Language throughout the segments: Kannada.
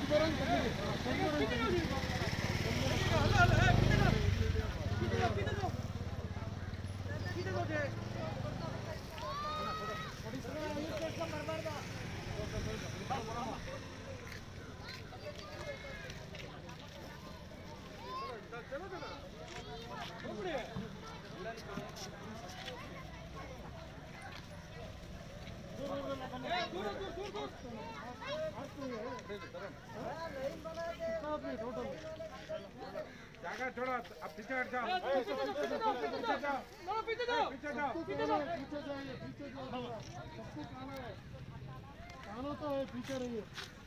जागा छोड़ो अब पीछे हट जाओ पीछे जाओ पीछे जाओ पीछे जाओ पीछे जाइए पीछे जाइए सबको खाना है खाना तो है पीछे रहिए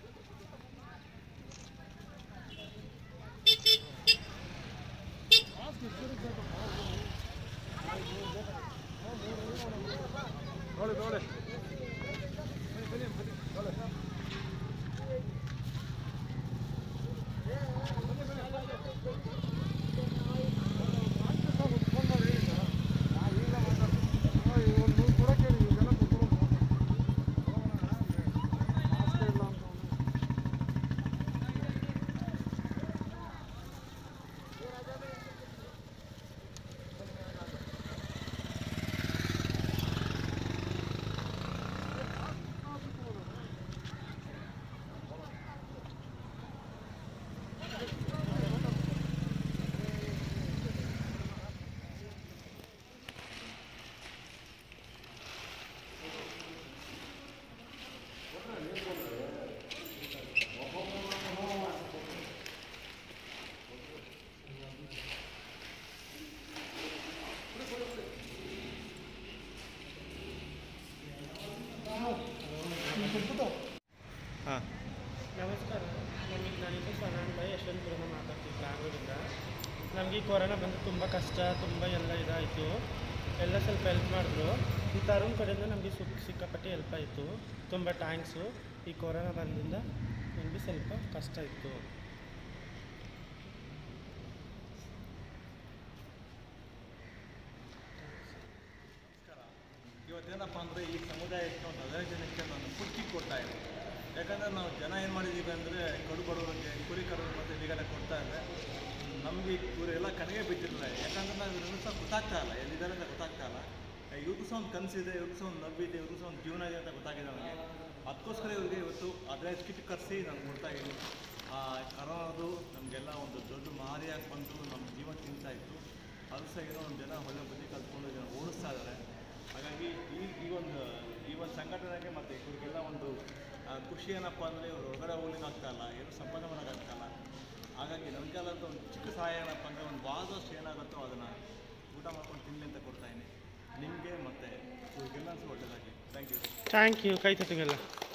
थोड़े थोड़े ಒಂದು ಕೂಡ ಕೇಳಿ ಇದೆಲ್ಲ ಕುತ್ಕೊಂಡು ಮಾಸ್ಕ್ ಇಲ್ಲ ಅಂತ ಹಾಂ ನಮಸ್ಕಾರ ನಮಗೆ ನಾನಿದ್ದು ಸನಾನ್ ಬೈ ಯಶವಂತಪುರನ ಮಾತಾಡ್ತೀವಿ ಬ್ಯಾಂಗ್ಳೂರಿಂದ ನಮಗೆ ಈ ಕೊರೋನಾ ಬಂದು ತುಂಬ ಕಷ್ಟ ತುಂಬ ಎಲ್ಲ ಇದಾಯಿತು ಎಲ್ಲ ಸ್ವಲ್ಪ ಹೆಲ್ಪ್ ಮಾಡಿದ್ರು ಈ ತರುಣ್ ಕಡೆಯಿಂದ ನಮಗೆ ಸುಕ್ ಸಿಕ್ಕಾಪಟ್ಟೆ ಹೆಲ್ಪ್ ಆಯಿತು ತುಂಬ ಥ್ಯಾಂಕ್ಸು ಈ ಕೊರೋನಾ ಬಂದಿಂದ ನಮಗೆ ಸ್ವಲ್ಪ ಕಷ್ಟ ಇತ್ತು ಇವತ್ತೇನಪ್ಪ ಅಂದರೆ ಈ ಸಮುದಾಯಕ್ಕೆ ಒಂದು ಹದಿನೈದು ಜನಕ್ಕೆ ನಾನು ಪುಟ್ಟಿ ಕೊಡ್ತಾ ಇದ್ದೀನಿ ಯಾಕಂದರೆ ನಾವು ಜನ ಏನು ಮಾಡಿದ್ದೀವಿ ಅಂದರೆ ಕಡು ಬಡವರಿಗೆ ಕುರಿ ಕರು ಮತ್ತು ಈಗೆಲ್ಲ ಕೊಡ್ತಾ ಇದ್ದಾರೆ ನಮಗೆ ಇವರೆಲ್ಲ ಕನೆಗೆ ಬಿದ್ದಿರಲಿಲ್ಲ ಯಾಕಂದರೆ ನಾವು ಇವ್ರನ್ನ ಸಹ ಗೊತ್ತಾಗ್ತಾ ಇಲ್ಲ ಎಲ್ಲಿದ್ದಾರೆ ಅಂತ ಗೊತ್ತಾಗ್ತಾ ಇಲ್ಲ ಇವ್ರಿಗೂ ಸಹ ಒಂದು ಕನಸಿದೆ ಇವ್ರಿಗೂ ಸಹ ಒಂದು ನಬ್ಬಿದೆ ಇವ್ರಿಗೂ ಸಹ ಒಂದು ಜೀವನ ಇದೆ ಅಂತ ಗೊತ್ತಾಗಿದೆ ನನಗೆ ಅದಕ್ಕೋಸ್ಕರ ಇವರಿಗೆ ಇವತ್ತು ಹದಿನೈದು ಕಿಟ್ ಕರೆಸಿ ನಾನು ಕೊಡ್ತಾ ಇದ್ದೀನಿ ಆ ಕರೋನಾದು ನಮಗೆಲ್ಲ ಒಂದು ದೊಡ್ಡ ಮಾರಿಯಾಗಿ ಬಂದು ನಮ್ಮ ಜೀವನ ತಿಂತಾ ಇತ್ತು ಅದು ಸಹ ಏನೋ ಒಂದು ಜನ ಒಳ್ಳೆ ಬುದ್ಧಿ ಕಲ್ತ್ಕೊಂಡು ಜನ ಓಡಿಸ್ತಾ ಇದ್ದಾರೆ ಹಾಗಾಗಿ ಈ ಈ ಒಂದು ಈ ಒಂದು ಸಂಘಟನೆಗೆ ಮತ್ತು ಇವ್ರಿಗೆಲ್ಲ ಒಂದು ಆ, ಖುಷಿ ಏನಪ್ಪ ಅಂದರೆ ಇವರು ಹೊರಗಡೆ ಹೋಗ್ಲಿಕ್ಕೆ ಆಗ್ತಾ ಇಲ್ಲ ಏನು ಸಂಪಾದನೆ ಮಾಡೋಕ್ಕಾಗ್ತಾ ಇಲ್ಲ ಹಾಗಾಗಿ ನನಗೆಲ್ಲ ಒಂದು ಚಿಕ್ಕ ಸಹಾಯ ಏನಪ್ಪ ಅಂದರೆ ಒಂದು ವಾರದಷ್ಟು ಏನಾಗುತ್ತೋ ಅದನ್ನು ಊಟ ಮಾಡ್ಕೊಂಡು ತಿನ್ನಲಿ ಅಂತ ಕೊಡ್ತಾಯಿದ್ದೀನಿ ನಿಮಗೆ ಮತ್ತು ಇವ್ರಿಗೆಲ್ಲ ಸಹ ಒಳ್ಳೆಯದಾಗಿ ಥ್ಯಾಂಕ್ ಯು ಥ್ಯಾಂಕ್ ಯು ಕೈ ತಟ್ಟಿಗೆಲ್ಲ